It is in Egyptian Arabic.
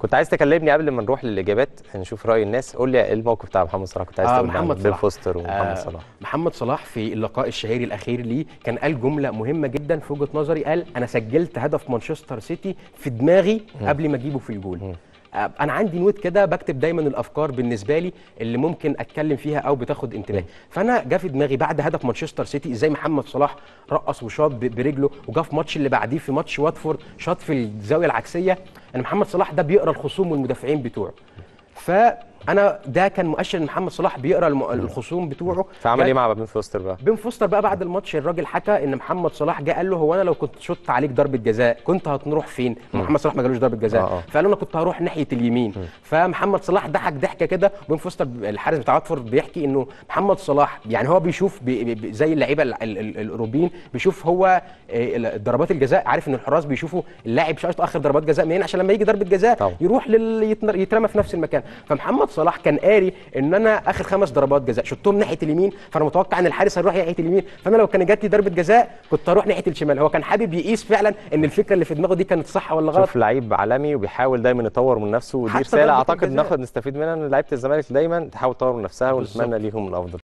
كنت عايز تكلمني قبل ما نروح للاجابات نشوف راي الناس قول لي ايه الموقف بتاع محمد صلاح كنت عايز آه تقول محمد محمد بين صلاح فوستر ومحمد آه صلاح محمد صلاح في اللقاء الشهيري الاخير ليه كان قال جمله مهمه جدا في وجهه نظري قال انا سجلت هدف مانشستر سيتي في دماغي قبل ما اجيبه في الجول آه، انا عندي نوت كده بكتب دايما الافكار بالنسبه لي اللي ممكن اتكلم فيها او بتاخد انتباهي فانا جه في دماغي بعد هدف مانشستر سيتي ازاي محمد صلاح رقص وشاط ب- برجله وجا في ماتش اللي بعديه في ماتش واتفورد شاط في الزاويه العكسيه ان محمد صلاح ده بيقرا الخصوم والمدافعين بتوعه فانا ده كان مؤشر ان محمد صلاح بيقرا الم- الخصوم بتوعه فعمل جا- ايه مع بين فوستر بقى بين فوستر بقى بعد الماتش الراجل حكى ان محمد صلاح جه قال له هو انا لو كنت شطت عليك ضربه جزاء كنت هتروح فين؟ محمد صلاح ما جالوش ضربه جزاء آه، آه. فقال له انا كنت هروح ناحيه اليمين فمحمد صلاح ضحك ضحكه كده وبين فوستر الحارس بتاع واتفورد بيحكي انه محمد صلاح يعني هو بيشوف بي بي زي اللعيبه ال- ال- ال- الاوروبيين بيشوف هو آه، ضربات الجزاء عارف ان الحراس بيشوفوا اللاعب شايط اخر ضربات جزاء منين عشان لما يجي ضربه جزاء طبعا. يروح لل... يتن- يترمى في نفس المكان فمحمد صلاح كان قاري ان انا اخر خمس ضربات جزاء شطهم ناحيه اليمين فانا متوقع ان الحارس هيروح ناحيه اليمين فانا لو كان جات لي ضربه جزاء كنت هروح ناحيه الشمال هو كان حابب يقيس فعلا ان الفكره اللي في دماغه دي كانت صح ولا غلط شوف لعيب عالمي وبيحاول دايما يطور من نفسه ودي حتى رساله ضربة اعتقد الجزاء. ناخد نستفيد منها ان لعيبه الزمالك دايما تحاول تطور من نفسها بالظبط. ونتمنى ليهم الافضل